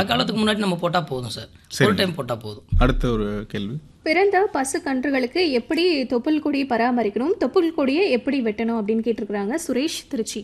மழை காலத்துக்கு முன்னாடி நம்ம போட்டால் போதும் சார் ஒரு டைம் போட்டால் போதும் அடுத்த ஒரு கேள்வி பிறந்த பசு கன்றுகளுக்கு எப்படி தொப்புள் கொடி பராமரிக்கணும் தொப்புள் கொடியை எப்படி வெட்டணும் அப்படின்னு கேட்டிருக்கிறாங்க சுரேஷ் திருச்சி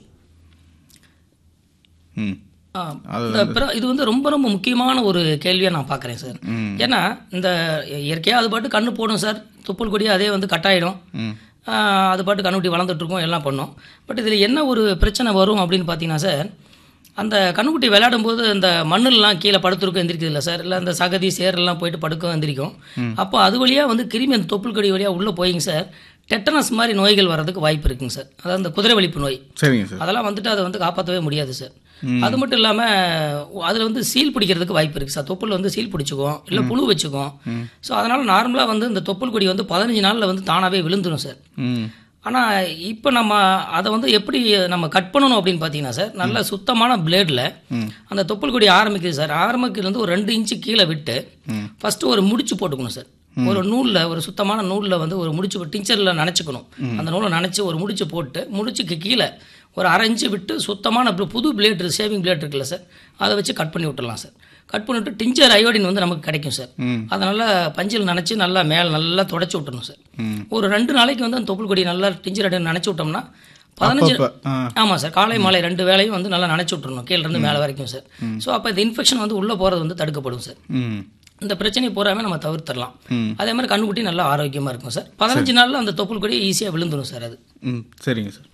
ம் ஆ, இந்த பிற- இது வந்து ரொம்ப ரொம்ப முக்கியமான ஒரு கேள்வியை நான் பார்க்குறேன் சார் ஏன்னா இந்த இயற்கையாக அது பாட்டு கண்ணு போடும் சார் தொப்புள் கொடி அதே வந்து கட்டாயிடும் ஆ, அது பாட்டு கண்ணுக்குட்டி வளர்ந்துட்டு இருக்கும் எல்லாம் பண்ணும் பட் இதில் என்ன ஒரு பிரச்சனை வரும் அப்படின்னு பார்த்தீங்கன்னா சார் அந்த கண்ணுக்குட்டி விளையாடும் போது இந்த மண்ணுலாம் கீழே படுத்துருக்கும் எந்திரிக்குது இல்லை சார் இல்லை அந்த சகதி சேரெல்லாம் போயிட்டு படுக்கும் எந்திரிக்கும் அப்போ அது வழியாக வந்து கிருமி அந்த தொப்புள் கொடி வழியாக உள்ளே போயிங்க சார் டெட்டனஸ் மாதிரி நோய்கள் வர்றதுக்கு வாய்ப்பு இருக்குங்க சார் அதாவது அந்த குதிரை வலிப்பு நோய் சரிங்க சார் அதெல்லாம் வந்துட்டு அதை வந்து காப்பாற்றவே முடியாது சார் அது மட்டும் இல்லாமல் அதில் வந்து சீல் பிடிக்கிறதுக்கு வாய்ப்பு இருக்குது சார் தொப்புள் வந்து சீல் பிடிச்சிக்கும் இல்லை புழு வச்சுக்கும் ஸோ அதனால் நார்மலாக வந்து இந்த தொப்புள் கொடி வந்து பதினஞ்சு நாளில் வந்து தானாகவே விழுந்துடும் சார் ம் ஆனால் இப்போ நம்ம அதை வந்து எப்படி நம்ம கட் பண்ணணும் அப்படின்னு பார்த்தீங்கன்னா சார் நல்ல சுத்தமான பிளேடில் அந்த தொப்புள் கொடி ஆரம்பிக்குது சார் ஆரம்பிக்கிறது ஒரு ரெண்டு இன்ச்சு கீழே விட்டு ஃபஸ்ட்டு ஒரு முடிச்சு போட்டுக்கணும் சார் ஒரு நூலில் ஒரு சுத்தமான நூலில் வந்து ஒரு முடிச்சு டிஞ்சரில் நனைச்சிக்கணும் அந்த நூலை நனைச்சி ஒரு முடிச்சு போட்டு முடிச்சுக்கு கீழே ஒரு அரை இன்ச்சு விட்டு சுத்தமான bl- புது பிளேட் ஷேவிங் பிளேட் இருக்குல்ல சார் அதை வச்சு கட் பண்ணி விட்டுடலாம் சார் கட் பண்ணிவிட்டு டிஞ்சர் அயோடின் வந்து நமக்கு கிடைக்கும் சார் அதை நல்லா பஞ்சில் நனைச்சி நல்லா மேலே நல்லா தொடச்சி விட்டுறணும் சார் ஒரு ரெண்டு நாளைக்கு வந்து அந்த தொப்புள் கொடி நல்லா டிஞ்சர் அயோடின் நனைச்சி விட்டோம்னா பதினஞ்சு அப்பப்ப, ஆ. ஆமாம் சார் காலை மாலை ரெண்டு வேளையும் வந்து நல்லா நனைச்சி விட்டுறணும் கீழ இருந்து மேலே வரைக்கும் சார் ஸோ அப்போ இந்த இன்ஃபெக்ஷன் வந்து உள்ளே போகிறது வந்து தடுக்கப்படும் சார் ம் இந்த பிரச்சனையை பூராமே நம்ம தவிர்த்திடலாம் அதே மாதிரி கண்ணுக்குட்டி நல்லா ஆரோக்கியமாக இருக்கும் சார் பதினஞ்சு நாளில் அந்த தொப்புள் கொடி ஈஸியாக விழுந்துடும் சார் அது ம் சரிங்க சார்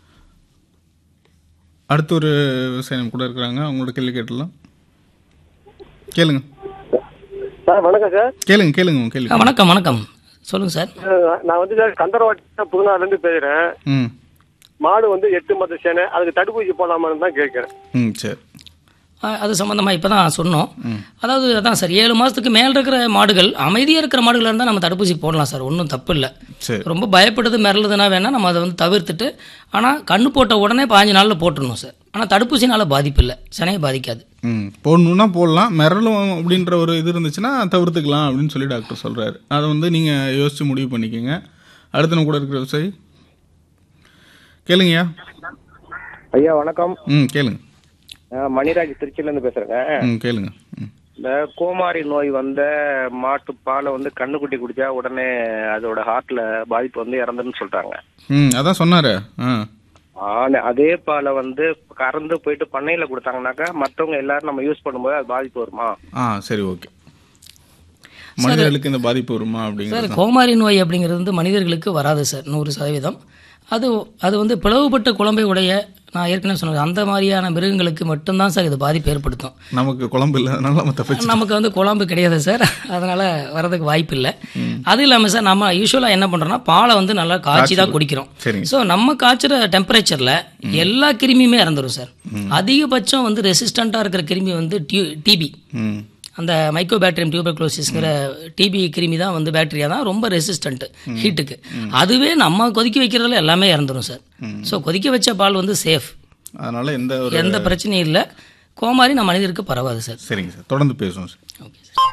அடுத்த ஒரு விவசாயம் கூட இருக்கிறாங்க அவங்களோட கேள்வி கேட்டுடலாம் கேளுங்க சார் வணக்கம் சார் கேளுங்க கேளுங்க உங்க கேள்வி ஆ, வணக்கம் வணக்கம் சொல்லுங்கள் சார் அஹ் நான் வந்து சார் கந்தரவாட்டி புதுநாள்லேருந்து பேசுகிறேன் ம் மாடு வந்து எட்டு மத்த சேனை அதுக்கு தடுப்பூசி போடலாமான்னு தான் கேட்குறேன் ம் சரி ஆ, அது சம்மந்தமாக இப்போ தான் சொன்னோம் அதாவது அதான் சார் ஏழு மாதத்துக்கு மேலே இருக்கிற மாடுகள் அமைதியாக இருக்கிற மாடுகளாக இருந்தால் நம்ம தடுப்பூசி போடலாம் சார் ஒன்றும் தப்பு இல்லை சரி ரொம்ப பயப்படுது மிரளுதுன்னா வேணால் நம்ம அதை வந்து தவிர்த்துட்டு ஆனால் கண்ணு போட்ட உடனே பாஞ்சு நாளில் போட்டுடணும் சார் ஆனால் தடுப்பூசினால பாதிப்பு இல்லை சனையை பாதிக்காது ம் போடணுன்னா போடலாம் மிரளும் அப்படின்ற ஒரு இது இருந்துச்சுன்னா தவிர்த்துக்கலாம் அப்படின்னு சொல்லி டாக்டர் சொல்கிறாரு அதை வந்து நீங்கள் யோசித்து முடிவு பண்ணிக்கோங்க அடுத்த நம்ம கூட இருக்கிற விவசாயி கேளுங்கய்யா ஐயா வணக்கம் ம் கேளுங்க நான் மணிராஜ் திருச்சியிலேருந்து பேசுறேங்க ம் கேளுங்க ம் இந்த கோமாரி நோய் வந்த மாட்டு பாலை வந்து கண்ணுக்குட்டி குடிச்சா உடனே அதோட ஹார்ட்ல பாதிப்பு வந்து இறந்துன்னு சொல்றாங்க ம் அதான் சொன்னாரு ஆ ஆனா அதே பாலை வந்து கறந்து போயிட்டு பண்ணையில கொடுத்தாங்கனாக்கா மற்றவங்க எல்லாரும் நம்ம யூஸ் பண்ணும்போது அது பாதிப்பு வருமா ஆ சரி ஓகே மனிதர்களுக்கு இந்த பாதிப்பு வருமா சார் அப்படிங்கிறது கோமாரி நோய் அப்படிங்கிறது வந்து மனிதர்களுக்கு வராது சார் நூறு சதவீதம் அது அது வந்து பிளவுபட்ட குழம்பை உடைய நான் ஏற்கனவே சொன்னது அந்த மாதிரியான மிருகங்களுக்கு மட்டும்தான் சார் இது பாதிப்பு ஏற்படுத்தும் நமக்கு குழம்பு இல்லாதனால நம்ம தப்பிச்சு நமக்கு வந்து குழம்பு கிடையாது சார் அதனால வரதுக்கு வாய்ப்பு இல்லை அது இல்லாமல் சார் நம்ம யூஸ்வலாக என்ன பண்ணுறோம்னா பாலை வந்து நல்லா காய்ச்சி தான் குடிக்கிறோம் சரிங்க ஸோ நம்ம காய்ச்சுற டெம்பரேச்சரில் எல்லா கிருமியுமே இறந்துரும் சார் அதிகபட்சம் வந்து ரெசிஸ்டண்ட்டாக இருக்கிற கிருமி வந்து டிபி ம் அந்த மைக்ரோபாக்டீரியம் டியூபர்குலோசிஸ்ங்கிற டிபி கிருமி தான் வந்து பாக்டீரியா தான் ரொம்ப ரெசிஸ்டன்ட் ஹீட்டுக்கு அதுவே நம்ம கொதிக்க வைக்கிறதுல எல்லாமே இறந்துரும் சார் ஸோ கொதிக்க வச்ச பால் வந்து சேஃப் அதனால எந்த ஒரு எந்த பிரச்சனையும் இல்லை கோமாரி நம்ம மனிதருக்கு பரவாது சார் சரிங்க சார் தொடர்ந்து பேசுவோம் சார் ஓகே சார்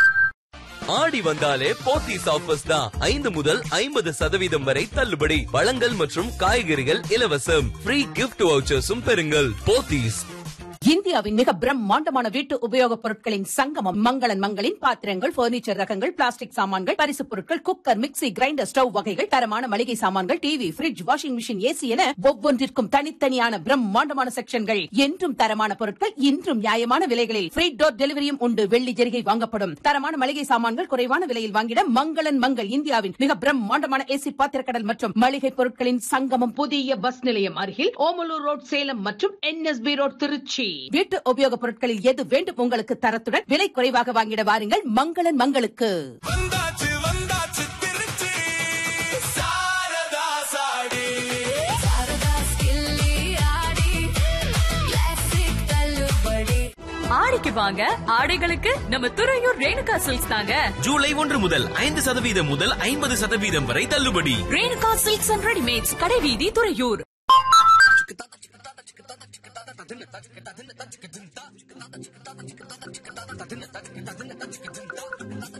ஆடி வந்தாலே போத்தீஸ் ஆஃபர்ஸ் தான் ஐந்து முதல் ஐம்பது சதவீதம் வரை தள்ளுபடி பழங்கள் மற்றும் காய்கறிகள் இலவசம் ஃப்ரீ கிஃப்ட் வவுச்சர்ஸும் பெறுங்கள் போத்தீஸ் இந்தியாவின் மிக பிரம்மாண்டமான வீட்டு உபயோகப் பொருட்களின் சங்கமம் மங்களன் மங்களின் பாத்திரங்கள் பர்னிச்சர் ரகங்கள் பிளாஸ்டிக் சாமான்கள் பரிசுப் பொருட்கள் குக்கர் மிக்ஸி கிரைண்டர் ஸ்டவ் வகைகள் தரமான மளிகை சாமான்கள் TV fridge washing machine AC என ஒவ்வொன்றிற்கும் தனித்தனியான பிரம்மாண்டமான செக்ஷன்கள் என்றும் தரமான பொருட்கள் இன்றும் நியாயமான விலைகளில் ஃப்ரீ டோர் டெலிவரியும் உண்டு வெள்ளி ஜெரிகை வாங்கப்படும் தரமான மளிகை சாமான்கள் குறைவான விலையில் வாங்கிட மங்களன் மங்கள் இந்தியாவின் மிக பிரம்மாண்டமான ஏசி பாத்திரக்கடல் மற்றும் மளிகை பொருட்களின் சங்கமம் புதிய பஸ் நிலையம் அருகில் ஓமலூர் ரோட் சேலம் மற்றும் என்எஸ்பி ரோட் திருச்சி வீட்டு உபயோகப் பொருட்களில் எது வேண்டும் உங்களுக்கு தரத்துடன் விலை குறைவாக வாங்கிட வாருங்கள் மங்களன் மங்களுக்கு வந்தாச்சு வந்தாச்சு திருச்சி சாரதா சாடி ஆடிக்கு வாங்க ஆடைகளுக்கு நம்ம துறையூர் ரேணுகா சில்க்ஸ் தாங்க ஜூலை ஒன்று முதல் ஐந்து சதவீதம் முதல் ஐம்பது சதவீதம் வரை தள்ளுபடி ரேணுகா சில்க்ஸ் அண்ட் ரெடிமேட்ஸ் கடைவீதி துறையூர்